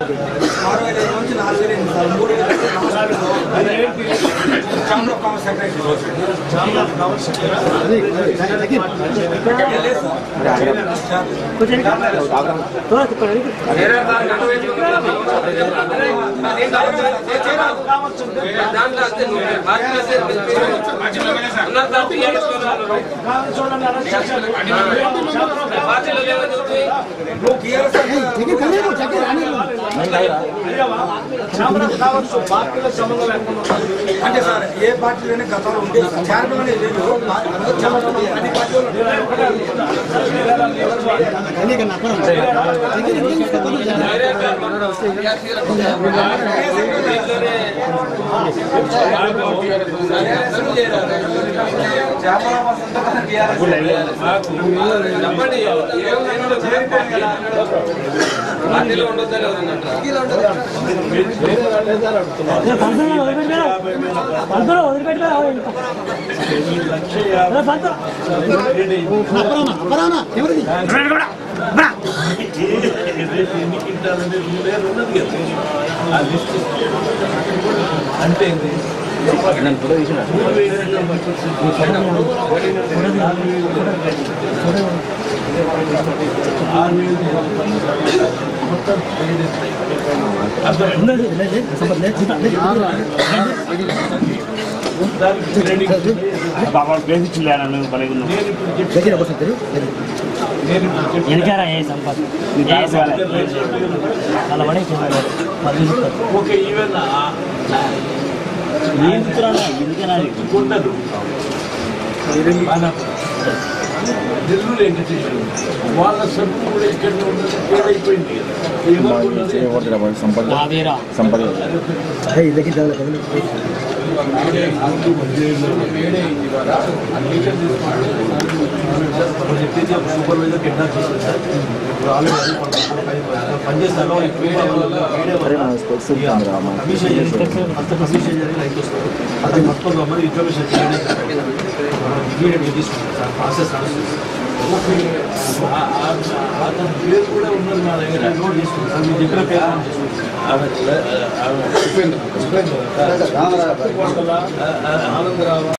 ఆరు వేల ఐదు నుంచి నాలుగు వేల ఎనిమిది సార్ మూడు వేల ఛాంబర్ ఆఫ్ కామర్స్ సెక్రటరీ లేదు సార్. దాంట్లో అంతే నువ్వు బాధ్యత చేస్తే ఉన్నత దాంట్లో ఏడు స్థానాలు ఉన్నాయి. పార్టీలో లేవని చెప్పి నువ్వు టీఆర్ఎస్ అంటే సార్ ఏ పార్టీలోనే గతంలో ఉండే చైర్మన్ అనేది లేదు అన్ని పార్టీలు చెప్పండి ఏమైనా చేరిపోయింది కదా పార్టీలో ఉండొద్దని ఎవరన్నట్టు అంటే ఏంది? వెనకారా ఏ సంపద అలా పడే ఓకే ఈవెన్ కొండలు మన నెల్లూరు వెంకటేశ్వర వాళ్ళ సరుకు కూడా ఎక్కడ ఉన్నది ఏదైపోయింది ఏమనుకున్నది సంపద మాదేరా సంపద సూపర్వైజర్ కిడ్నాప్ చేశారు సార్ ఇప్పుడు ఆల్రెడీ పనిచేస్తాను కమిషన్ అంత కమిషన్ జరిగి రైతు వస్తారు అది మొత్తం మరి ఇన్ఫర్మేషన్ ఇమీడియట్గా తీసుకుంటాం సార్ ప్రాసెస్ నడుస్తుంది ఆ- ఆ- అతని పేరు కూడా ఉన్నది మా దగ్గర నోట్ చేసుకుంటాం సార్ మీరు చెప్పిన పేరు నోట్ చేసుకుంటాం ఆనందరావు